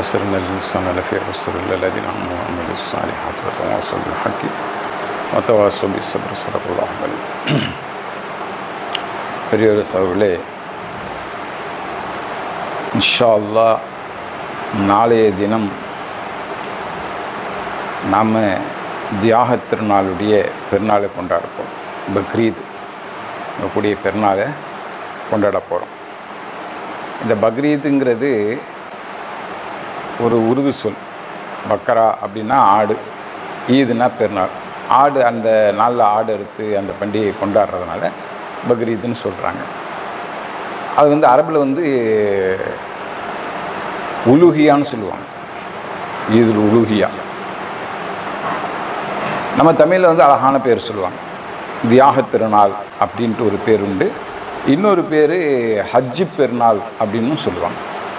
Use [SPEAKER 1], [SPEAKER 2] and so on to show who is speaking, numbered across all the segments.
[SPEAKER 1] العصر إن الإنسان لفي خسر إلا الذين آمنوا وعملوا الصالحات وتواصوا بالحق وتواصوا بالصبر صدق الله العظيم பெரியவர் சகோதரர்களே இன்ஷா அல்லாஹ் நாளைய தினம் நாம் தியாக திருநாளுடைய பெருநாளை கொண்டாட போகிறோம் பக்ரீத் கூடிய பெருநாளை கொண்டாட போகிறோம் இந்த பக்ரீத்துங்கிறது ஒரு உருது சொல் பக்கரா அப்படின்னா ஆடு ஈதுனா பெருநாள் ஆடு அந்த நாளில் ஆடு அறுத்து அந்த பண்டிகையை கொண்டாடுறதுனால பக்ரீத்துன்னு சொல்கிறாங்க அது வந்து அரபில் வந்து உலுகியான்னு சொல்லுவாங்க ஈதுல் உலுகியா நம்ம தமிழில் வந்து அழகான பேர் சொல்லுவாங்க தியாக திருநாள் அப்படின்ட்டு ஒரு பேர் உண்டு இன்னொரு பேர் ஹஜ்ஜி பெருநாள் அப்படின்னு சொல்லுவாங்க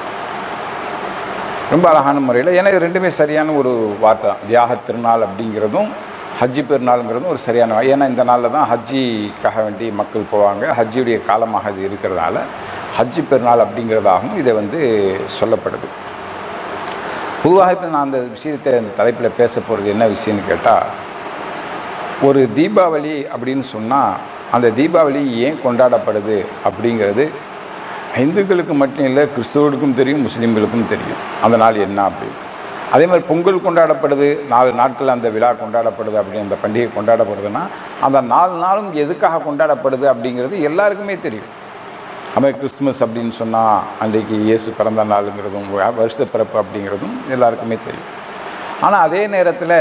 [SPEAKER 1] ரொம்ப அழகான முறையில் ஏன்னா இது ரெண்டுமே சரியான ஒரு வார்த்தை தான் தியாக திருநாள் அப்படிங்கிறதும் ஹஜ்ஜி பெருநாளுங்கிறதும் ஒரு சரியான ஏன்னா இந்த நாளில் தான் ஹஜ்ஜிக்காக வேண்டி மக்கள் போவாங்க ஹஜ்ஜியுடைய காலமாக இது இருக்கிறதுனால ஹஜ்ஜி பெருநாள் அப்படிங்கிறதாகவும் இதை வந்து சொல்லப்படுது பொதுவாக இப்போ நான் அந்த விஷயத்தை இந்த தலைப்பில் பேச போகிறது என்ன விஷயம்னு கேட்டால் ஒரு தீபாவளி அப்படின்னு சொன்னால் அந்த தீபாவளி ஏன் கொண்டாடப்படுது அப்படிங்கிறது இந்துக்களுக்கு மட்டும் இல்லை கிறிஸ்துவர்களுக்கும் தெரியும் முஸ்லீம்களுக்கும் தெரியும் அந்த நாள் என்ன அப்படின்னு அதே மாதிரி பொங்கல் கொண்டாடப்படுது நாலு நாட்கள் அந்த விழா கொண்டாடப்படுது அப்படி அந்த பண்டிகை கொண்டாடப்படுதுன்னா அந்த நாலு நாளும் எதுக்காக கொண்டாடப்படுது அப்படிங்கிறது எல்லாருக்குமே தெரியும் அதுமாதிரி கிறிஸ்துமஸ் அப்படின்னு சொன்னால் அன்றைக்கு இயேசு பிறந்த நாளுங்கிறதும் வருஷ பிறப்பு அப்படிங்கிறதும் எல்லாருக்குமே தெரியும் ஆனால் அதே நேரத்தில்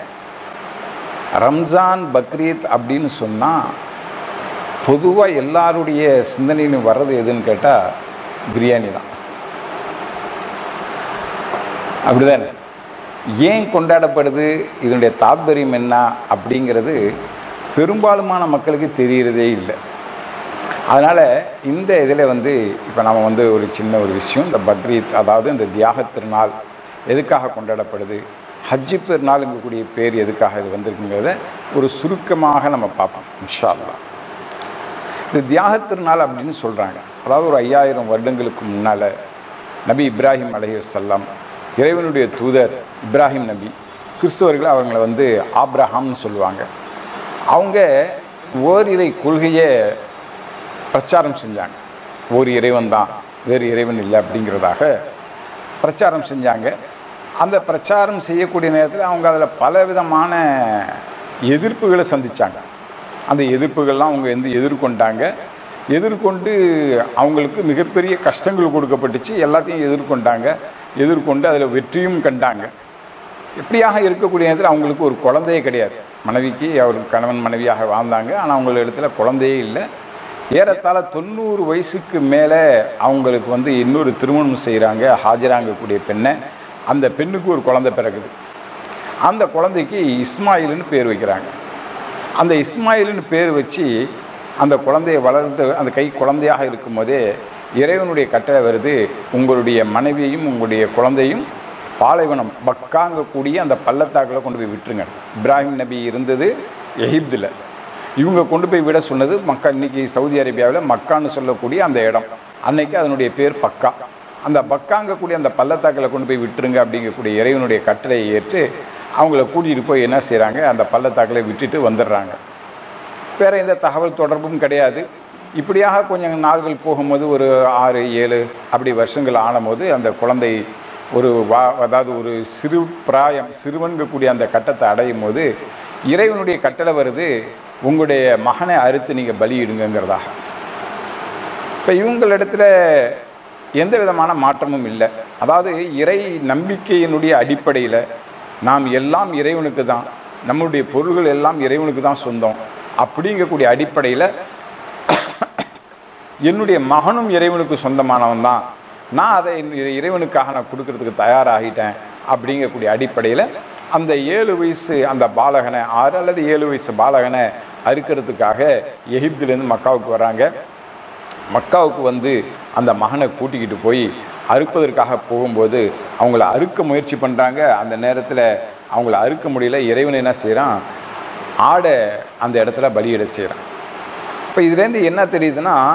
[SPEAKER 1] ரம்ஜான் பக்ரீத் அப்படின்னு சொன்னால் பொதுவாக எல்லாருடைய சிந்தனையிலும் வர்றது எதுன்னு கேட்டால் பிரியாணி தான் அப்படிதானே ஏன் கொண்டாடப்படுது இதனுடைய தாத்பரியம் என்ன அப்படிங்கிறது பெரும்பாலுமான மக்களுக்கு தெரிகிறதே இல்லை அதனால் இந்த இதில் வந்து இப்போ நம்ம வந்து ஒரு சின்ன ஒரு விஷயம் இந்த பக்ரீத் அதாவது இந்த தியாக திருநாள் எதுக்காக கொண்டாடப்படுது ஹஜ்ஜி பெருநாளுங்கக்கூடிய பேர் எதுக்காக இது வந்திருக்குங்கிறத ஒரு சுருக்கமாக நம்ம பார்ப்போம் இன்ஷா அல்லா இந்த தியாக திருநாள் அப்படின்னு சொல்கிறாங்க அதாவது ஒரு ஐயாயிரம் வருடங்களுக்கு முன்னால் நபி இப்ராஹிம் அலையுசல்லாம் இறைவனுடைய தூதர் இப்ராஹிம் நபி கிறிஸ்தவர்கள் அவங்கள வந்து ஆப்ரஹாம்னு சொல்லுவாங்க அவங்க ஓரிரை கொள்கையை பிரச்சாரம் செஞ்சாங்க ஒரு இறைவன் தான் வேறு இறைவன் இல்லை அப்படிங்கிறதாக பிரச்சாரம் செஞ்சாங்க அந்த பிரச்சாரம் செய்யக்கூடிய நேரத்தில் அவங்க அதில் பல விதமான எதிர்ப்புகளை சந்தித்தாங்க அந்த எதிர்ப்புகள்லாம் அவங்க வந்து எதிர்கொண்டாங்க எதிர்கொண்டு அவங்களுக்கு மிகப்பெரிய கஷ்டங்கள் கொடுக்கப்பட்டுச்சு எல்லாத்தையும் எதிர்கொண்டாங்க எதிர்கொண்டு அதில் வெற்றியும் கண்டாங்க எப்படியாக இருக்கக்கூடிய நேரத்தில் அவங்களுக்கு ஒரு குழந்தையே கிடையாது மனைவிக்கு அவர் கணவன் மனைவியாக வாழ்ந்தாங்க ஆனால் அவங்கள இடத்துல குழந்தையே இல்லை ஏறத்தாழ தொண்ணூறு வயசுக்கு மேலே அவங்களுக்கு வந்து இன்னொரு திருமணம் செய்கிறாங்க ஹாஜராங்கக்கூடிய பெண்ணை அந்த பெண்ணுக்கு ஒரு குழந்தை பிறகுது அந்த குழந்தைக்கு இஸ்மாயில்னு பேர் வைக்கிறாங்க அந்த இஸ்மாயில்னு பேர் வச்சு அந்த குழந்தையை வளர்ந்து அந்த கை குழந்தையாக இருக்கும்போதே இறைவனுடைய கட்டளை வருது உங்களுடைய மனைவியையும் உங்களுடைய குழந்தையும் பாலைவனம் பக்காங்கக்கூடிய அந்த பள்ளத்தாக்கில் கொண்டு போய் விட்டுருங்க இப்ராஹிம் நபி இருந்தது எகிப்தில் இவங்க கொண்டு போய் விட சொன்னது மக்கா இன்னைக்கு சவுதி அரேபியாவில் மக்கான்னு சொல்லக்கூடிய அந்த இடம் அன்னைக்கு அதனுடைய பேர் பக்கா அந்த பக்காங்கக்கூடிய அந்த பள்ளத்தாக்கில் கொண்டு போய் விட்டுருங்க அப்படிங்கக்கூடிய இறைவனுடைய கட்டளையை ஏற்று அவங்கள கூட்டிகிட்டு போய் என்ன செய்கிறாங்க அந்த பள்ளத்தாக்கில் விட்டுட்டு வந்துடுறாங்க வேற எந்த தகவல் தொடர்பும் கிடையாது இப்படியாக கொஞ்சம் நாள்கள் போகும்போது ஒரு ஆறு ஏழு அப்படி வருஷங்கள் ஆனபோது அந்த குழந்தை ஒரு வா அதாவது ஒரு சிறு பிராயம் சிறுவன்கக்கூடிய அந்த கட்டத்தை அடையும் போது இறைவனுடைய கட்டளை வருது உங்களுடைய மகனை அறுத்து நீங்கள் பலியிடுங்கிறதாக இப்போ இவங்களிடத்துல எந்த விதமான மாற்றமும் இல்லை அதாவது இறை நம்பிக்கையினுடைய அடிப்படையில் நாம் எல்லாம் இறைவனுக்கு தான் நம்முடைய பொருள்கள் எல்லாம் இறைவனுக்கு தான் சொந்தம் அப்படிங்கக்கூடிய அடிப்படையில் என்னுடைய மகனும் இறைவனுக்கு சொந்தமானவன் தான் நான் அதை இறைவனுக்காக நான் கொடுக்கறதுக்கு தயாராகிட்டேன் அப்படிங்கக்கூடிய அடிப்படையில் அந்த ஏழு வயசு அந்த பாலகனை ஆறு அல்லது ஏழு வயசு பாலகனை அறுக்கிறதுக்காக எகிப்திலேருந்து மக்காவுக்கு வராங்க மக்காவுக்கு வந்து அந்த மகனை கூட்டிக்கிட்டு போய் அறுப்பதற்காக போகும்போது அவங்கள அறுக்க முயற்சி பண்ணுறாங்க அந்த நேரத்தில் அவங்கள அறுக்க முடியல இறைவன் என்ன செய்கிறான் ஆடை அந்த இடத்துல பலியிட செய்கிறான் இப்போ இதுலேருந்து என்ன தெரியுதுன்னா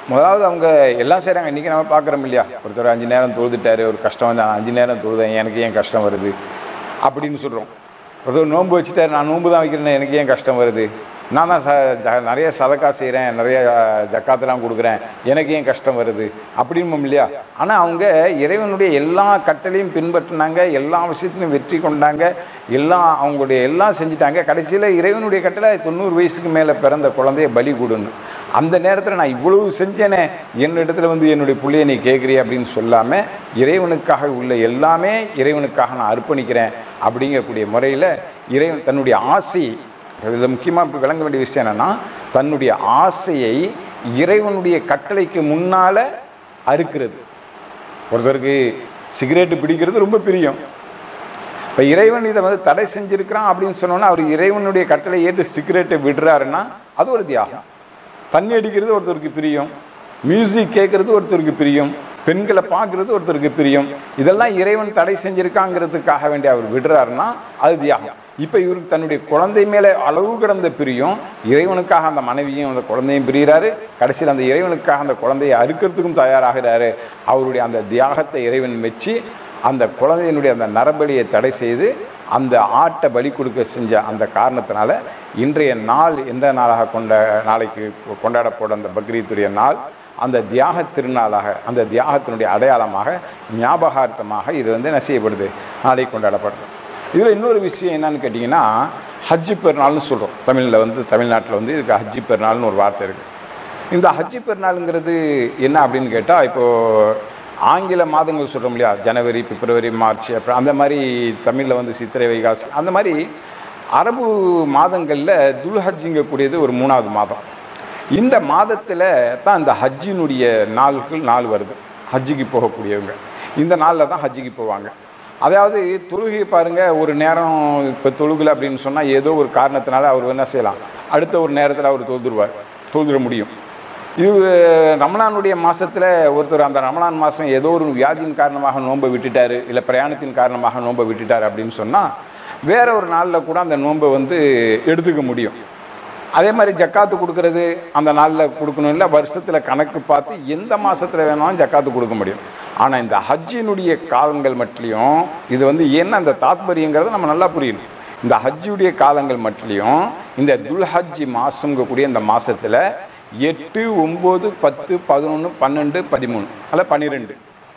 [SPEAKER 1] முதலாவது அவங்க எல்லாம் செய்கிறாங்க இன்றைக்கி நம்ம பார்க்குறோம் இல்லையா ஒருத்தர் அஞ்சு நேரம் தொழுதுட்டாரு ஒரு கஷ்டம் வந்து அஞ்சு நேரம் தொழுதேன் எனக்கு ஏன் கஷ்டம் வருது அப்படின்னு சொல்கிறோம் ஒருத்தர் நோன்பு வச்சுட்டாரு நான் நோன்பு தான் வைக்கிறேன் எனக்கு ஏன் கஷ்டம் வருது நான் தான் ச ஜ- நிறைய சதக்கா செய்கிறேன் நிறைய அஹ், ஜக்காத்தெல்லாம் கொடுக்குறேன் எனக்கு ஏன் கஷ்டம் வருது அப்படின்னு இல்லையா ஆனால் அவங்க இறைவனுடைய எல்லா கட்டளையும் பின்பற்றினாங்க எல்லா விஷயத்திலும் வெற்றி கொண்டாங்க எல்லாம் அவங்களுடைய எல்லாம் செஞ்சுட்டாங்க கடைசியில் இறைவனுடைய கட்டளை தொண்ணூறு வயசுக்கு மேலே பிறந்த குழந்தைய பலி கொடுன்னு அந்த நேரத்தில் நான் இவ்வளவு செஞ்சேனே என்னிடத்துல வந்து என்னுடைய பிள்ளைய நீ கேட்குறிய அப்படின்னு சொல்லாமல் இறைவனுக்காக உள்ள எல்லாமே இறைவனுக்காக நான் அர்ப்பணிக்கிறேன் அப்படிங்கக்கூடிய முறையில் இறைவன் தன்னுடைய ஆசை இதில் முக்கியமாக விளங்க வேண்டிய விஷயம் என்னன்னா தன்னுடைய ஆசையை இறைவனுடைய கட்டளைக்கு முன்னால் அறுக்கிறது ஒருத்தருக்கு சிகரெட்டு பிடிக்கிறது ரொம்ப பிரியம் இப்போ இறைவன் இதை வந்து தடை செஞ்சிருக்கிறான் அப்படின்னு சொன்னோன்னா அவர் இறைவனுடைய கட்டளை ஏற்று சிகரெட்டை விடுறாருன்னா அது ஒரு தியாகம் தண்ணி அடிக்கிறது ஒருத்தருக்கு பிரியம் மியூசிக் கேட்கறது ஒருத்தருக்கு பிரியம் பெண்களை பார்க்கறது ஒருத்தருக்கு பிரியம் இதெல்லாம் இறைவன் தடை செஞ்சிருக்காங்கிறதுக்காக வேண்டி அவர் விடுறாருன்னா அது தியாகம் இப்போ இவருக்கு தன்னுடைய குழந்தை மேலே அளவு கிடந்த பிரியம் இறைவனுக்காக அந்த மனைவியும் அந்த குழந்தையும் பிரிகிறாரு கடைசியில் அந்த இறைவனுக்காக அந்த குழந்தையை அறுக்கிறதுக்கும் தயாராகிறாரு அவருடைய அந்த தியாகத்தை இறைவன் மெச்சி அந்த குழந்தையினுடைய அந்த நரபலியை தடை செய்து அந்த ஆட்டை பலி கொடுக்க செஞ்ச அந்த காரணத்தினால இன்றைய நாள் எந்த நாளாக கொண்ட நாளைக்கு கொண்டாடப்படும் அந்த பக்ரீத்துடைய நாள் அந்த தியாக திருநாளாக அந்த தியாகத்தினுடைய அடையாளமாக ஞாபகார்த்தமாக இது வந்து என்ன செய்யப்படுது நாளைக்கு கொண்டாடப்படுது இதில் இன்னொரு விஷயம் என்னன்னு கேட்டிங்கன்னா ஹஜ்ஜி பெருநாள்னு சொல்கிறோம் தமிழில் வந்து தமிழ்நாட்டில் வந்து இதுக்கு ஹஜ்ஜி பெருநாள்னு ஒரு வார்த்தை இருக்குது இந்த ஹஜ்ஜி பெருநாளுங்கிறது என்ன அப்படின்னு கேட்டால் இப்போது ஆங்கில மாதங்கள் சொல்கிறோம் இல்லையா ஜனவரி பிப்ரவரி மார்ச் அப்புறம் அந்த மாதிரி தமிழில் வந்து சித்திரை வைகாசி அந்த மாதிரி அரபு மாதங்களில் துல்ஹஜ்ஜிங்கக்கூடியது ஒரு மூணாவது மாதம் இந்த மாதத்தில் தான் இந்த ஹஜ்ஜினுடைய நாள்கள் நாள் வருது ஹஜ்ஜுக்கு போகக்கூடியவங்க இந்த நாளில் தான் ஹஜ்ஜுக்கு போவாங்க அதாவது தொழுகை பாருங்க ஒரு நேரம் இப்போ தொழுகலை அப்படின்னு சொன்னால் ஏதோ ஒரு காரணத்தினால அவர் என்ன செய்யலாம் அடுத்த ஒரு நேரத்தில் அவர் தொழுதுருவார் தொழுதுட முடியும் இது ரமலானுடைய மாசத்துல ஒருத்தர் அந்த ரமலான் மாசம் ஏதோ ஒரு வியாதியின் காரணமாக நோன்பை விட்டுட்டாரு இல்லை பிரயாணத்தின் காரணமாக நோன்பை விட்டுட்டாரு அப்படின்னு சொன்னா வேற ஒரு நாளில் கூட அந்த நோன்பை வந்து எடுத்துக்க முடியும் அதே மாதிரி ஜக்காத்து கொடுக்கறது அந்த நாளில் கொடுக்கணும் இல்லை வருஷத்தில் கணக்கு பார்த்து எந்த மாசத்துல வேணாலும் ஜக்காத்து கொடுக்க முடியும் ஆனால் இந்த ஹஜ்ஜினுடைய காலங்கள் மட்டும் இது வந்து என்ன அந்த தாத்பரியங்கிறத நம்ம நல்லா புரியணும் இந்த ஹஜ்ஜுடைய காலங்கள் மட்டும் இந்த துல்ஹஜ்ஜி மாசங்கக்கூடிய இந்த மாசத்துல எட்டு ஒம்பது பத்து பதினொன்று பன்னெண்டு பதிமூணு அல்ல பன்னிரெண்டு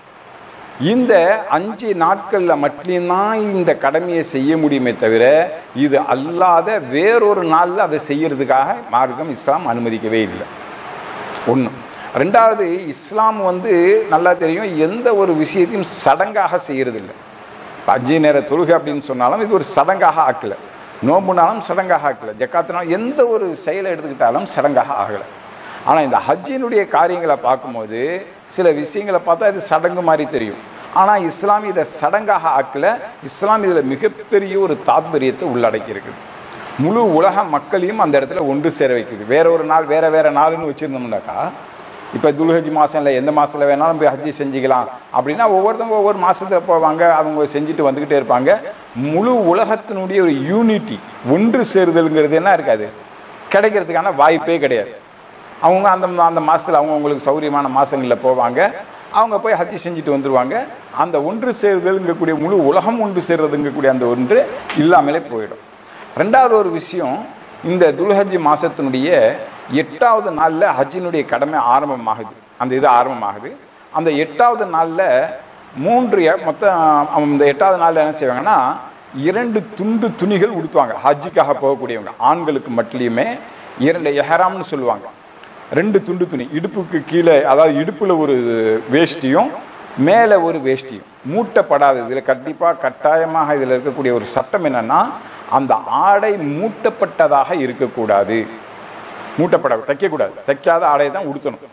[SPEAKER 1] இந்த அஞ்சு நாட்கள்ல மட்டும்தான் இந்த கடமையை செய்ய முடியுமே தவிர இது அல்லாத வேறொரு நாள்ல அதை செய்யறதுக்காக மார்க்கம் இஸ்லாம் அனுமதிக்கவே இல்லை ஒன்று ரெண்டாவது இஸ்லாம் வந்து நல்லா தெரியும் எந்த ஒரு விஷயத்தையும் சடங்காக செய்யறது இல்லை இப்ப அஞ்சு நேர தொழுகை அப்படின்னு சொன்னாலும் இது ஒரு சடங்காக ஆக்கல நோம்புனாலும் சடங்காக ஆக்கல ஜக்காத்தினாலும் எந்த ஒரு செயலை எடுத்துக்கிட்டாலும் சடங்காக ஆகலை ஆனால் இந்த ஹஜ்ஜினுடைய காரியங்களை பார்க்கும்போது சில விஷயங்களை பார்த்தா இது சடங்கு மாதிரி தெரியும் ஆனால் இஸ்லாம் இதை சடங்காக ஆக்கல இஸ்லாம் இதில் மிகப்பெரிய ஒரு தாத்பரியத்தை உள்ளடக்கி இருக்குது முழு உலக மக்களையும் அந்த இடத்துல ஒன்று சேர வைக்குது வேற ஒரு நாள் வேற வேற நாள்னு வச்சிருந்தோம்னாக்கா இப்போ துல்ஹஜ் மாதம் இல்லை எந்த மாதத்தில் வேணாலும் போய் ஹஜ்ஜி செஞ்சுக்கலாம் அப்படின்னா ஒவ்வொருத்தவங்க ஒவ்வொரு மாதத்தில் போவாங்க அவங்க செஞ்சுட்டு வந்துக்கிட்டே இருப்பாங்க முழு உலகத்தினுடைய ஒரு யூனிட்டி ஒன்று சேருதல்ங்கிறது என்ன இருக்காது கிடைக்கிறதுக்கான வாய்ப்பே கிடையாது அவங்க அந்த அந்த மாதத்தில் அவங்க அவங்களுக்கு சௌரியமான மாதங்களில் போவாங்க அவங்க போய் ஹஜ்ஜி செஞ்சுட்டு வந்துருவாங்க அந்த ஒன்று சேருதல்ங்கக்கூடிய முழு உலகம் ஒன்று சேர்றதுங்கக்கூடிய அந்த ஒன்று இல்லாமலே போயிடும் ரெண்டாவது ஒரு விஷயம் இந்த துல்ஹஜ்ஜி மாசத்தினுடைய எட்டாவது நாளில் ஹஜ்ஜினுடைய கடமை ஆரம்பமாகுது அந்த இது ஆரம்பமாகுது அந்த எட்டாவது நாளில் மூன்று எ- மொத்தம் அந்த எட்டாவது நாளில் என்ன செய்வாங்கன்னா இரண்டு துண்டு துணிகள் உடுத்துவாங்க ஹஜ்ஜிக்காக போகக்கூடியவங்க ஆண்களுக்கு மட்டுமே இரண்டு எஹராம்னு சொல்லுவாங்க ரெண்டு துண்டு துணி இடுப்புக்கு கீழே அதாவது இடுப்புல ஒரு வேஷ்டியும் மேலே ஒரு வேஷ்டியும் மூட்டப்படாது இதில் கண்டிப்பாக கட்டாயமாக இதில் இருக்கக்கூடிய ஒரு சட்டம் என்னன்னா அந்த ஆடை மூட்டப்பட்டதாக இருக்கக்கூடாது மூட்டப்பட தைக்கக்கூடாது தைக்காத ஆடையை தான் உடுத்தணும்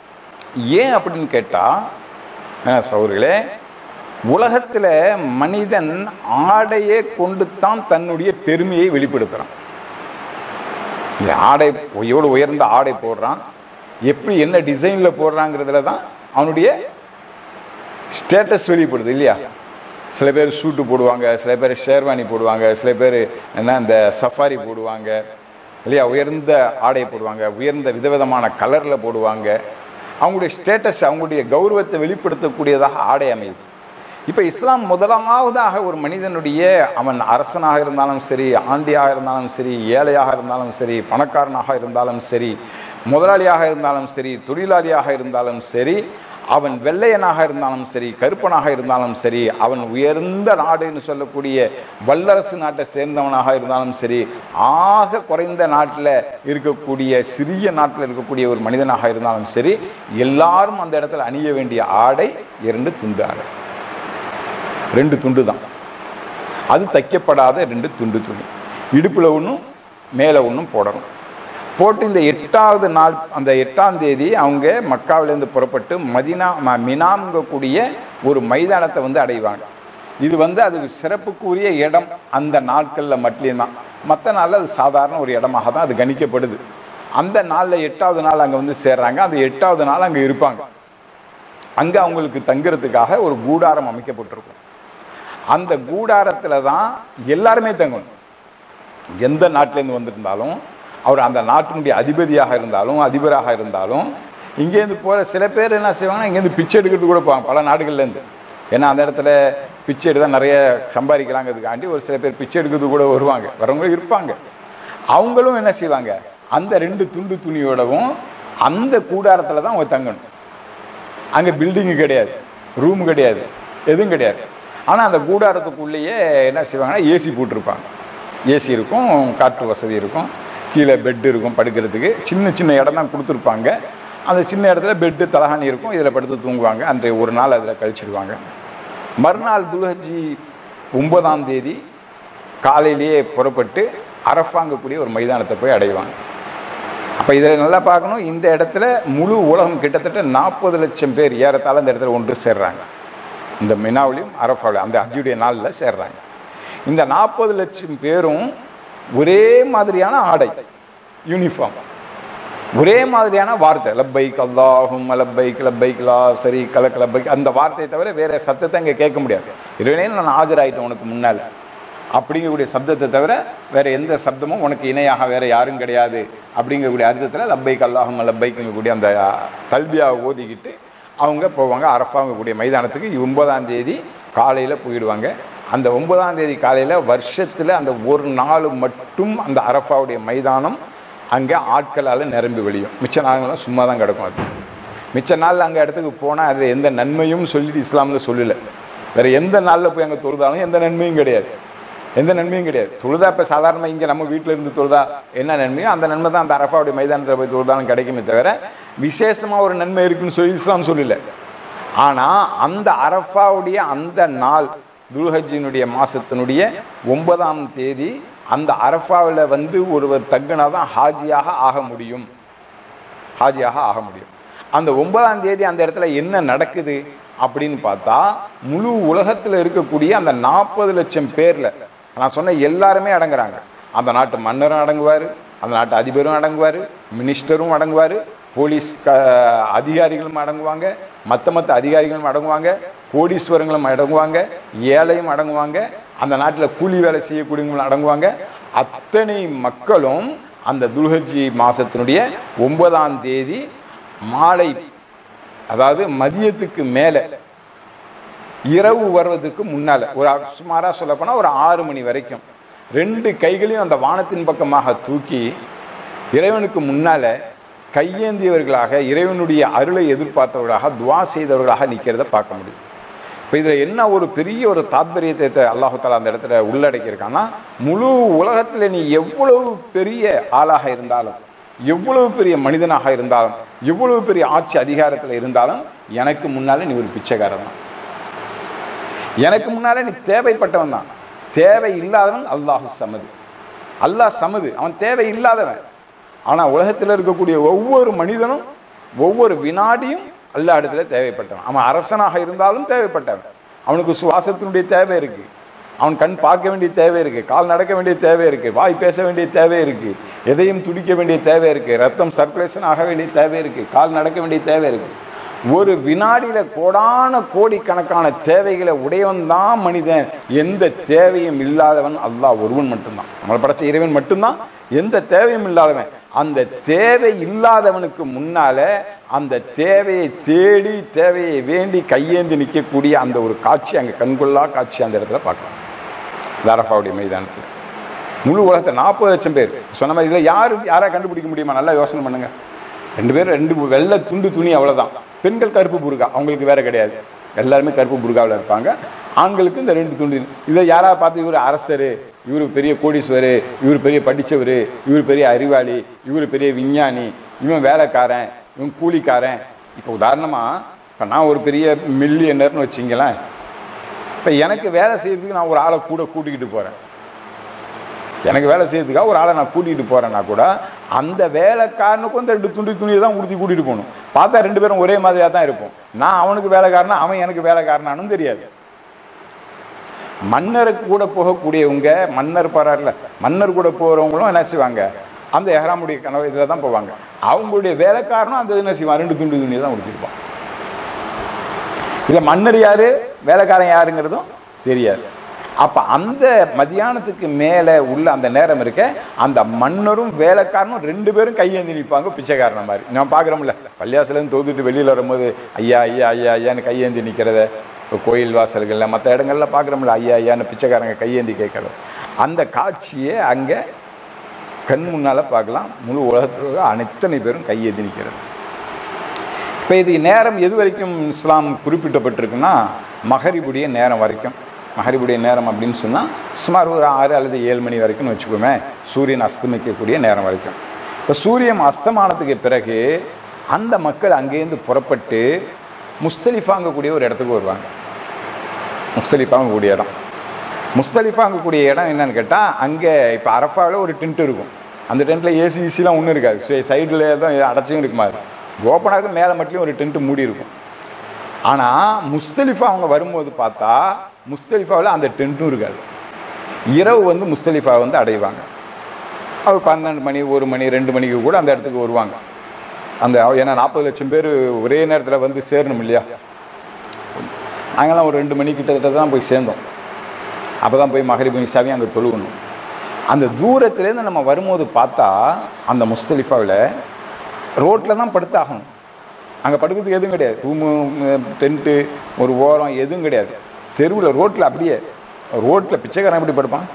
[SPEAKER 1] ஏன் அப்படின்னு கேட்டால் சௌர்களே உலகத்தில் மனிதன் ஆடையை கொண்டு தான் தன்னுடைய பெருமையை வெளிப்படுத்துகிறான் இந்த ஆடை எவ்வளோ உயர்ந்த ஆடை போடுறான் எப்படி என்ன டிசைனில் போடுறாங்கிறதுல தான் அவனுடைய ஸ்டேட்டஸ் வெளிப்படுது இல்லையா சில பேர் சூட்டு போடுவாங்க சில பேர் ஷேர்வானி போடுவாங்க சில பேர் என்ன இந்த சஃபாரி போடுவாங்க இல்லையா உயர்ந்த ஆடை போடுவாங்க உயர்ந்த விதவிதமான கலரில் போடுவாங்க அவங்களுடைய ஸ்டேட்டஸ் அவங்களுடைய கௌரவத்தை வெளிப்படுத்தக்கூடியதாக ஆடை அமையுது இப்ப இஸ்லாம் முதலாவதாக ஒரு மனிதனுடைய அவன் அரசனாக இருந்தாலும் சரி ஆண்டியாக இருந்தாலும் சரி ஏழையாக இருந்தாலும் சரி பணக்காரனாக இருந்தாலும் சரி முதலாளியாக இருந்தாலும் சரி தொழிலாளியாக இருந்தாலும் சரி அவன் வெள்ளையனாக இருந்தாலும் சரி கருப்பனாக இருந்தாலும் சரி அவன் உயர்ந்த நாடுன்னு சொல்லக்கூடிய வல்லரசு நாட்டை சேர்ந்தவனாக இருந்தாலும் சரி ஆக குறைந்த நாட்டில் இருக்கக்கூடிய சிறிய நாட்டில் இருக்கக்கூடிய ஒரு மனிதனாக இருந்தாலும் சரி எல்லாரும் அந்த இடத்துல அணிய வேண்டிய ஆடை இரண்டு துண்டு ஆடை ரெண்டு துண்டு தான் அது தைக்கப்படாத ரெண்டு துண்டு துணி இடுப்புல ஒன்றும் மேலே ஒன்றும் போடணும் போட்டு இந்த எட்டாவது நாள் அந்த எட்டாம் தேதி அவங்க மக்காவிலேருந்து புறப்பட்டு மதினா ம- மினாம்ங்கக்கூடிய ஒரு மைதானத்தை வந்து அடைவாங்க இது வந்து அது சிறப்புக்குரிய இடம் அந்த நாட்களில் மட்டும்தான் மற்ற நாளில் அது சாதாரண ஒரு இடமாக தான் அது கணிக்கப்படுது அந்த நாளில் எட்டாவது நாள் அங்கே வந்து சேர்றாங்க அந்த எட்டாவது நாள் அங்கே இருப்பாங்க அங்கே அவங்களுக்கு தங்குறதுக்காக ஒரு கூடாரம் அமைக்கப்பட்டிருக்கும் அந்த கூடாரத்துல தான் எல்லாருமே தங்கணும் எந்த நாட்டிலேருந்து வந்திருந்தாலும் அவர் அந்த நாட்டினுடைய அதிபதியாக இருந்தாலும் அதிபராக இருந்தாலும் இங்கேருந்து போகிற சில பேர் என்ன செய்வாங்கன்னா இங்கேருந்து பிச்சை எடுக்கிறது கூட போவாங்க பல நாடுகள்லேருந்து ஏன்னா அந்த இடத்துல பிச்சை எடுத்தா நிறைய சம்பாதிக்கலாங்கிறதுக்காண்டி ஒரு சில பேர் பிச்சை எடுக்கிறது கூட வருவாங்க வரவங்க இருப்பாங்க அவங்களும் என்ன செய்வாங்க அந்த ரெண்டு துண்டு துணியோடவும் அந்த கூடாரத்தில் தான் அவங்க தங்கணும் அங்க பில்டிங் கிடையாது ரூம் கிடையாது எதுவும் கிடையாது ஆனா அந்த கூடாரத்துக்குள்ளேயே என்ன செய்வாங்கன்னா ஏசி போட்டிருப்பாங்க ஏசி இருக்கும் காற்று வசதி இருக்கும் கீழே பெட் இருக்கும் படுக்கிறதுக்கு சின்ன சின்ன இடம் தான் கொடுத்துருப்பாங்க அந்த சின்ன இடத்துல பெட்டு தலகாணி இருக்கும் இதில் படுத்து தூங்குவாங்க அன்றைய ஒரு நாள் அதில் கழிச்சிடுவாங்க மறுநாள் துலஹஜி ஒன்பதாம் தேதி காலையிலேயே புறப்பட்டு அரஃபாங்கக்கூடிய ஒரு மைதானத்தை போய் அடைவாங்க அப்ப இதில் நல்லா பார்க்கணும் இந்த இடத்துல முழு உலகம் கிட்டத்தட்ட நாற்பது லட்சம் பேர் ஏறத்தாழ இந்த இடத்துல ஒன்று சேர்றாங்க இந்த மினாவிலையும் அரஃபாவிலும் அந்த அஜுடைய நாளில் சேர்றாங்க இந்த நாற்பது லட்சம் பேரும் ஒரே மாதிரியான ஆடை யூனிஃபார்ம் ஒரே மாதிரியான வார்த்தை லப்பைக் அல்லாஹும் லப்பைக் லப்பைக் லா சரி கலக் லப்பைக் அந்த வார்த்தையை தவிர வேற சத்தத்தை அங்கே கேட்க முடியாது இதுவே நான் ஆஜராயிட்டேன் உனக்கு முன்னால அப்படிங்கக்கூடிய சப்தத்தை தவிர வேற எந்த சப்தமும் உனக்கு இணையாக வேற யாரும் கிடையாது அப்படிங்கக்கூடிய அர்த்தத்தில் லப்பைக் அல்லாஹும் லப்பைக்குங்கக்கூடிய அந்த தல்பியாவை ஓதிக்கிட்டு அவங்க போவாங்க அரஃபாங்கக்கூடிய மைதானத்துக்கு ஒன்பதாம் தேதி காலையில் போயிடுவாங்க அந்த ஒன்பதாம் தேதி காலையில் வருஷத்தில் அந்த ஒரு நாள் மட்டும் அந்த அரஃபாவுடைய மைதானம் அங்கே ஆட்களால் நிரம்பி வெளியும் மிச்ச நாள்லாம் சும்மா தான் கிடக்கும் அது மிச்ச நாள் அங்கே இடத்துக்கு போனால் அதில் எந்த நன்மையும் சொல்லிட்டு இஸ்லாமில் சொல்லல வேற எந்த நாளில் போய் அங்கே தொழுதாலும் எந்த நன்மையும் கிடையாது எந்த நன்மையும் கிடையாது தொழுதா இப்போ சாதாரணமாக இங்கே நம்ம வீட்டில் இருந்து தொழுதா என்ன நன்மையோ அந்த நன்மை தான் அந்த அரஃபாவுடைய மைதானத்தில் போய் தொழுதாலும் கிடைக்குமே தவிர விசேஷமாக ஒரு நன்மை இருக்குன்னு சொல்லி இஸ்லாம் சொல்லல ஆனால் அந்த அரஃபாவுடைய அந்த நாள் துல்ஹஜினுடைய மாசத்தினுடைய ஒன்பதாம் தேதி அந்த அரஃபாவில் வந்து ஒருவர் தங்கினா தான் ஹாஜியாக ஆக முடியும் ஹாஜியாக ஆக முடியும் அந்த ஒன்பதாம் தேதி அந்த இடத்துல என்ன நடக்குது அப்படின்னு பார்த்தா முழு உலகத்தில் இருக்கக்கூடிய அந்த நாற்பது லட்சம் பேர்ல நான் சொன்ன எல்லாருமே அடங்குறாங்க அந்த நாட்டு மன்னரும் அடங்குவார் அந்த நாட்டு அதிபரும் அடங்குவார் மினிஸ்டரும் அடங்குவார் போலீஸ் க- அதிகாரிகளும் அடங்குவாங்க மற்ற மற்ற அதிகாரிகளும் அடங்குவாங்க கோடீஸ்வரங்களும் அடங்குவாங்க ஏழையும் அடங்குவாங்க அந்த நாட்டில் கூலி வேலை செய்யக்கூடியவங்களும் அடங்குவாங்க அத்தனை மக்களும் அந்த துல்ஹஜி மாசத்தினுடைய ஒன்பதாம் தேதி மாலை அதாவது மதியத்துக்கு மேல இரவு வர்றதுக்கு முன்னால ஒரு சுமாரா சொல்ல போனா ஒரு ஆறு மணி வரைக்கும் ரெண்டு கைகளையும் அந்த வானத்தின் பக்கமாக தூக்கி இறைவனுக்கு முன்னால கையேந்தியவர்களாக இறைவனுடைய அருளை எதிர்பார்த்தவர்களாக துவா செய்தவர்களாக நிக்கிறத பார்க்க முடியும் இப்போ இதில் என்ன ஒரு பெரிய ஒரு தாத்பரியத்தை அல்லாஹு தாலா அந்த இடத்துல உள்ளடக்கியிருக்கான்னா முழு உலகத்தில் நீ எவ்வளவு பெரிய ஆளாக இருந்தாலும் எவ்வளவு பெரிய மனிதனாக இருந்தாலும் எவ்வளவு பெரிய ஆட்சி அதிகாரத்தில் இருந்தாலும் எனக்கு முன்னால நீ ஒரு பிச்சைக்காரன் தான் எனக்கு முன்னால நீ தேவைப்பட்டவன் தான் தேவை இல்லாதவன் அல்லாஹு சமது அல்லாஹ் சமது அவன் தேவை இல்லாதவன் ஆனா உலகத்தில் இருக்கக்கூடிய ஒவ்வொரு மனிதனும் ஒவ்வொரு வினாடியும் அல்லா இடத்துல தேவைப்பட்டவன் அவன் அரசனாக இருந்தாலும் தேவைப்பட்டவன் அவனுக்கு சுவாசத்தினுடைய தேவை இருக்கு அவன் கண் பார்க்க வேண்டிய தேவை இருக்கு கால் நடக்க வேண்டிய தேவை இருக்கு வாய் பேச வேண்டிய தேவை இருக்கு எதையும் துடிக்க வேண்டிய தேவை இருக்கு ரத்தம் சர்க்குலேஷன் ஆக வேண்டிய தேவை இருக்கு கால் நடக்க வேண்டிய தேவை இருக்கு ஒரு வினாடியில கோடான கோடிக்கணக்கான தேவைகளை உடையவன் தான் மனிதன் எந்த தேவையும் இல்லாதவன் அல்லாஹ் ஒருவன் மட்டும்தான் நம்மளை படைச்ச இறைவன் மட்டும்தான் எந்த தேவையும் இல்லாதவன் அந்த தேவை இல்லாதவனுக்கு முன்னால அந்த தேவையை தேடி தேவையை வேண்டி கையேந்தி நிற்கக்கூடிய அந்த ஒரு காட்சி அங்க கண்கொள்ளா காட்சி அந்த இடத்துல பார்க்கலாம் தாரஃபாவுடைய மைதானத்தில் முழு உலகத்தை நாற்பது லட்சம் பேர் சொன்ன மாதிரி இதில் யாரு யாரா கண்டுபிடிக்க முடியுமா நல்லா யோசனை பண்ணுங்க ரெண்டு பேரும் ரெண்டு வெள்ளை துண்டு துணி அவ்வளவுதான் பெண்கள் கருப்பு புருகா அவங்களுக்கு வேற கிடையாது எல்லாருமே கருப்பு புருகாவில் இருப்பாங்க ஆண்களுக்கு இந்த ரெண்டு துண்டு இதை யாரா பார்த்து இவர் அரசர் இவர் பெரிய கோடீஸ்வரர் இவர் பெரிய படிச்சவர் இவர் பெரிய அறிவாளி இவர் பெரிய விஞ்ஞானி இவன் வேலைக்காரன் இவன் கூலிக்காரன் இப்போ உதாரணமா இப்போ நான் ஒரு பெரிய மில்லியனர்னு வச்சிங்களேன் இப்போ எனக்கு வேலை செய்யறதுக்கு நான் ஒரு ஆளை கூட கூட்டிக்கிட்டு போறேன் எனக்கு வேலை செய்யறதுக்காக ஒரு ஆளை நான் கூட்டிகிட்டு போறேன்னா கூட அந்த வேலைக்காரனுக்கும் இந்த ரெண்டு துண்டு துணியை தான் உடுத்தி கூட்டிட்டு போகணும் பார்த்தா ரெண்டு பேரும் ஒரே மாதிரியா தான் இருப்போம் நான் அவனுக்கு வேலைக்காரனா அவன் எனக்கு வேலைக்காரனானும் தெரியாது மன்னருக்கு கூட போகக்கூடியவங்க மன்னர் போறாருல மன்னர் கூட போறவங்களும் என்ன செய்வாங்க அந்த எஹராமுடைய கனவு இதில் தான் போவாங்க அவங்களுடைய வேலைக்காரனும் அந்த என்ன செய்வான் ரெண்டு துண்டு துணியை தான் உடுத்திருப்பான் இதுல மன்னர் யாரு வேலைக்காரன் யாருங்கிறதும் தெரியாது அப்ப அந்த மதியானத்துக்கு மேல உள்ள அந்த நேரம் இருக்க அந்த மன்னரும் வேலைக்காரனும் ரெண்டு பேரும் கையேந்தி நிற்பாங்க பிச்சைக்காரன மாதிரி நான் பாக்குறோம்ல பள்ளியாசில இருந்து தோத்துட்டு வெளியில வரும்போது ஐயா ஐயா ஐயா ஐயான்னு கையேந்தி நிக்கிறத இப்ப கோயில் வாசல்கள்ல மற்ற இடங்கள்ல பாக்குறோம்ல ஐயா ஐயான்னு பிச்சைக்காரங்க கையேந்தி கேட்கறது அந்த காட்சியை அங்க கண் முன்னால பார்க்கலாம் முழு உலகத்தில் அனைத்தனை பேரும் கையேந்தி நிற்கிறது இப்போ இது நேரம் எது வரைக்கும் இஸ்லாம் குறிப்பிட்டப்பட்டிருக்குன்னா மகரிபுடைய நேரம் வரைக்கும் மகரிபுடைய நேரம் அப்படின்னு சொன்னால் சுமார் ஒரு ஆறு அல்லது ஏழு மணி வரைக்கும் வச்சுக்கோமே சூரியன் அஸ்தமிக்கக்கூடிய நேரம் வரைக்கும் இப்போ சூரியன் அஸ்தமானத்துக்கு பிறகு அந்த மக்கள் அங்கேருந்து புறப்பட்டு முஸ்தலிஃபாங்கக்கூடிய ஒரு இடத்துக்கு வருவாங்க முஸ்தலிஃபாங்கக்கூடிய இடம் முஸ்தலிஃபாங்கக்கூடிய இடம் என்னன்னு கேட்டால் அங்கே இப்போ அரஃபாவில் ஒரு டென்ட் இருக்கும் அந்த டென்ட்டில் ஏசி ஈசிலாம் ஒன்றும் இருக்காது சைடில் தான் அடைச்சியும் இருக்குமா ஓப்பனாக மேலே மட்டும் ஒரு டென்ட் மூடி இருக்கும் ஆனால் முஸ்தலிஃபா அவங்க வரும்போது பார்த்தா முஸ்தலிஃபாவில் அந்த டென்ட்டும் இருக்காது இரவு வந்து முஸ்தலிஃபா வந்து அடைவாங்க அவர் பன்னெண்டு மணி ஒரு மணி ரெண்டு மணிக்கு கூட அந்த இடத்துக்கு வருவாங்க அந்த ஏன்னா நாற்பது லட்சம் பேர் ஒரே நேரத்தில் வந்து சேரணும் இல்லையா நாங்கெல்லாம் ஒரு ரெண்டு மணி கிட்டத்தட்ட தான் போய் சேர்ந்தோம் அப்போ தான் போய் மகரிபு இசாவி அங்கே தொழுகணும் அந்த தூரத்துலேருந்து நம்ம வரும்போது பார்த்தா அந்த முஸ்தலிஃபாவில் ரோட்டில் தான் படுத்தாகணும் அங்கே படுக்கிறதுக்கு எதுவும் கிடையாது ரூமு டென்ட்டு ஒரு ஓரம் எதுவும் கிடையாது தெருவில் ரோட்டில் அப்படியே ரோட்டில் பிச்சைக்காரன் எப்படி படுப்பான்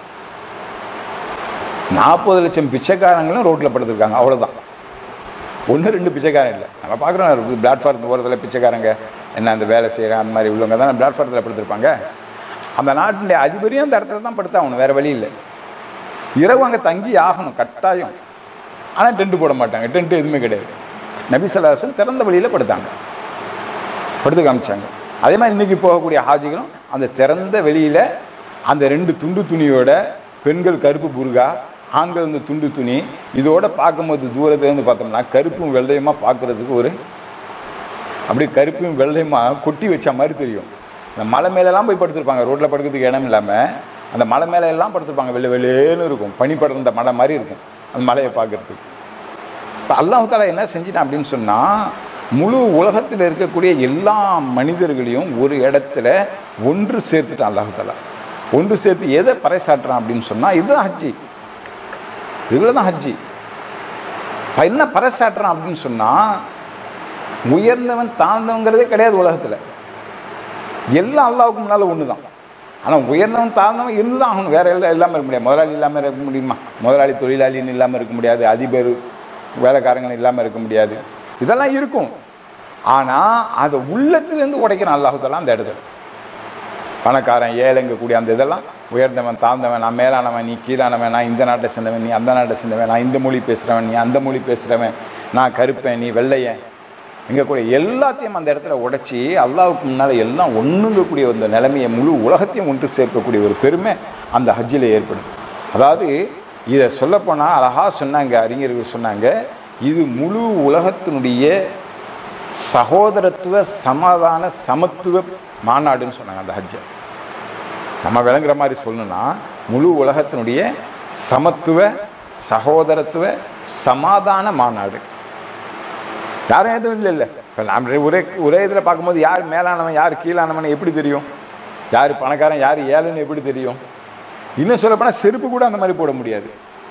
[SPEAKER 1] நாற்பது லட்சம் பிச்சைக்காரங்களும் ரோட்டில் படுத்திருக்காங்க அவ்வளோதான் ஒன்று ரெண்டு பிச்சைக்காரன் இல்லை நம்ம பார்க்குறோம் பிளாட்ஃபார்ம் ஓரத்தில் பிச்சைக்காரங்க என்ன அந்த வேலை செய்கிறேன் அந்த மாதிரி உள்ளவங்க தான் பிளாட்ஃபாரத்தில் படுத்திருப்பாங்க அந்த நாட்டினுடைய அதிபரையும் அந்த இடத்துல தான் படுத்தாகணும் வேற வழி இல்லை இரவு அங்கே தங்கி ஆகணும் கட்டாயம் ஆனால் டென்ட் போட மாட்டாங்க டென்ட் எதுவுமே கிடையாது நபிசல்லாசன் திறந்த வழியில் படுத்தாங்க படுத்து காமிச்சாங்க அதே மாதிரி இன்னைக்கு போகக்கூடிய ஹாஜிகளும் அந்த திறந்த வெளியில அந்த ரெண்டு துண்டு துணியோட பெண்கள் கருப்பு புருகா ஆண்கள் இந்த துண்டு துணி இதோட பார்க்கும்போது தூரத்துல இருந்து பார்த்தோம்னா கருப்பும் வெள்ளையுமா பார்க்கறதுக்கு ஒரு அப்படியே கருப்பும் வெள்ளையுமா கொட்டி வச்ச மாதிரி தெரியும் இந்த மலை மேலெல்லாம் போய் படுத்திருப்பாங்க ரோட்ல படுக்கிறதுக்கு இடம் இல்லாம அந்த மலை மேல எல்லாம் படுத்திருப்பாங்க வெள்ளை வெள்ளேன்னு இருக்கும் பனி படர்ந்த மலை மாதிரி இருக்கும் அந்த மலையை பார்க்கறதுக்கு இப்போ அல்லாஹ் தாலா என்ன செஞ்சிட்டான் அப்படின்னு சொன்னா முழு உலகத்தில் இருக்கக்கூடிய எல்லா மனிதர்களையும் ஒரு இடத்துல ஒன்று சேர்த்துட்டான் அல்லாஹ் தாலா ஒன்று சேர்த்து எதை பறைசாட்டுறான் அப்படின்னு சொன்னா இதுதான் ஹஜ்ஜி இதுல தான் ஹஜ்ஜி இப்ப என்ன பறைசாட்டுறான் அப்படின்னு சொன்னா உயர்ந்தவன் தாழ்ந்தவங்கிறதே கிடையாது உலகத்துல எல்லாம் அல்லாவுக்கு முன்னால ஒண்ணுதான் ஆனா உயர்ந்தவன் தாழ்ந்தவன் இருந்துதான் ஆகணும் வேற எல்லாம் இல்லாம இருக்க முடியாது முதலாளி இல்லாம இருக்க முடியுமா முதலாளி தொழிலாளின்னு இல்லாம இருக்க முடியாது அதிபர் வேலைக்காரங்க இல்லாம இருக்க முடியாது இதெல்லாம் இருக்கும் ஆனா அதை உள்ளத்திலிருந்து உடைக்கிறான் அல்லாஹுத்தலாம் அந்த இடத்துல பணக்காரன் ஏழைங்க கூடிய அந்த இதெல்லாம் உயர்ந்தவன் தாழ்ந்தவன் நான் மேலானவன் நீ கீழானவன் நான் இந்த நாட்டை சேர்ந்தவன் நீ அந்த நாட்டை சேர்ந்தவன் நான் இந்த மொழி பேசுறவன் நீ அந்த மொழி பேசுறவன் நான் கருப்பேன் நீ வெள்ளையன் இங்க கூட எல்லாத்தையும் அந்த இடத்துல உடைச்சி அல்லாவுக்கு முன்னால எல்லாம் ஒண்ணுங்கக்கூடிய அந்த நிலைமையை முழு உலகத்தையும் ஒன்று சேர்க்கக்கூடிய ஒரு பெருமை அந்த ஹஜ்ஜில் ஏற்படும் அதாவது இதை சொல்லப்போனா அழகா சொன்னாங்க அறிஞர்கள் சொன்னாங்க இது முழு உலகத்தினுடைய சகோதரத்துவ சமாதான சமத்துவ மாநாடுன்னு சொன்னாங்க அந்த ஹஜ்ஜை நம்ம விளங்குற மாதிரி சொல்லணும்னா முழு உலகத்தினுடைய சமத்துவ சகோதரத்துவ சமாதான மாநாடு யாரும் எதுவும் இல்லை இல்லை இப்போ நாம் ஒரே ஒரே இதில் பார்க்கும்போது யார் மேலானவன் யார் கீழானவன் எப்படி தெரியும் யார் பணக்காரன் யார் ஏழைன்னு எப்படி தெரியும் இன்னும் சொல்லப்போனால் செருப்பு கூட அந்த மாதிரி போட முடியாது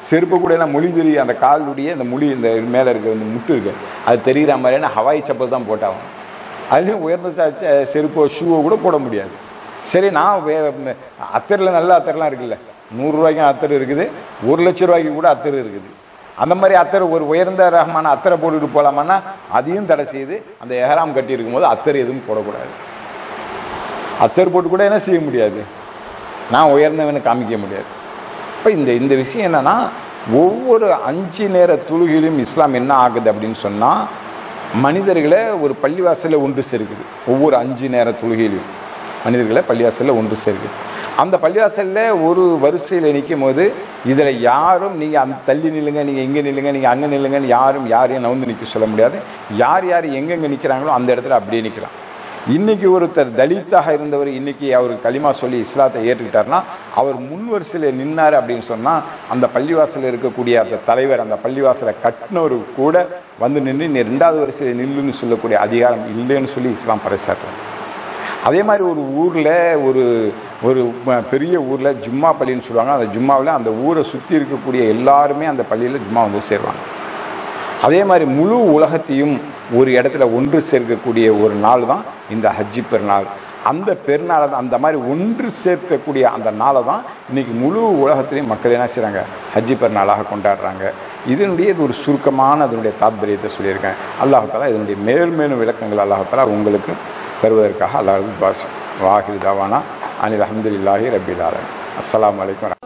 [SPEAKER 1] செருப்பு கூட எல்லாம் மொழி தெரியும் அந்த காலுடைய அந்த முடி இந்த மேலே இருக்க இந்த முட்டு இருக்கு அது தெரிகிற மாதிரியான ஹவாய் செப்பல் தான் போட்டாகும் அதுலேயும் உயர்ந்த ச- ச- செருப்போ ஷூவோ கூட போட முடியாது சரி நான் வே அத்தரில் நல்ல அத்தர்லாம் இருக்குல்ல நூறுரூவாய்க்கும் அத்தர் இருக்குது ஒரு லட்ச ரூபாய்க்கு கூட அத்தர் இருக்குது அந்த மாதிரி அத்தர் ஒரு உயர்ந்த ரகமான அத்தரை போட்டுட்டு போகலாமான்னா அதையும் தடை செய்து அந்த எஹராம் கட்டி இருக்கும்போது அத்தர் எதுவும் போடக்கூடாது அத்தர் போட்டு கூட என்ன செய்ய முடியாது நான் உயர்ந்தவனை காமிக்க முடியாது இப்போ இந்த இந்த விஷயம் என்னன்னா ஒவ்வொரு அஞ்சு நேர தொழுகையிலும் இஸ்லாம் என்ன ஆகுது அப்படின்னு சொன்னால் மனிதர்களை ஒரு பள்ளிவாசலில் ஒன்று சேர்க்குது ஒவ்வொரு அஞ்சு நேர தொழுகையிலும் மனிதர்களை பள்ளிவாசலில் ஒன்று சேர்க்குது அந்த பள்ளிவாசலில் ஒரு வரிசையில் நிற்கும் போது இதில் யாரும் நீங்கள் அந்த தள்ளி நில்லுங்க நீங்கள் இங்கே நில்லுங்க நீங்கள் அங்கே நில்லுங்கன்னு யாரும் யாரையும் நவுந்து நிற்க சொல்ல முடியாது யார் யார் எங்கெங்கே நிற்கிறாங்களோ அந்த இடத்துல அப்படியே நிற்கலாம் இன்னைக்கு ஒருத்தர் தலித்தாக இருந்தவர் இன்னைக்கு அவர் களிமா சொல்லி இஸ்லாத்தை ஏற்றுக்கிட்டார்னா அவர் முன் வரிசையில் நின்னார் அப்படின்னு சொன்னா அந்த பள்ளிவாசலில் இருக்கக்கூடிய அந்த தலைவர் அந்த பள்ளிவாசலை கட்டினவர் கூட வந்து நின்று நீ ரெண்டாவது வரிசையில் நில்லுன்னு சொல்லக்கூடிய அதிகாரம் இல்லைன்னு சொல்லி இஸ்லாம் பறைசாட்டுறாங்க அதே மாதிரி ஒரு ஊரில் ஒரு ஒரு ம- பெரிய ஊரில் ஜும்மா பள்ளின்னு சொல்லுவாங்க அந்த ஜும்மாவில் அந்த ஊரை சுற்றி இருக்கக்கூடிய எல்லாருமே அந்த பள்ளியில் ஜும்மா வந்து சேருவாங்க அதே மாதிரி முழு உலகத்தையும் ஒரு இடத்துல ஒன்று சேர்க்கக்கூடிய ஒரு நாள் தான் இந்த ஹஜ்ஜி பெருநாள் அந்த பெருநாளை தான் அந்த மாதிரி ஒன்று சேர்க்கக்கூடிய அந்த நாளை தான் இன்னைக்கு முழு உலகத்திலையும் மக்கள் என்ன செய்கிறாங்க ஹஜ்ஜி பெருநாளாக கொண்டாடுறாங்க இதனுடைய இது ஒரு சுருக்கமான அதனுடைய தாத்பரியத்தை சொல்லியிருக்கேன் அல்லாஹாலா இதனுடைய மேல் மேலும் விளக்கங்கள் அல்லாஹாலா உங்களுக்கு தருவதற்காக அல்லாஹ் பாஸ் வாஹில் தாவானா அனில் அஹமதுல்லாஹி ரபில் ஆலன் அஸ்ஸலாமு அலைக்கும்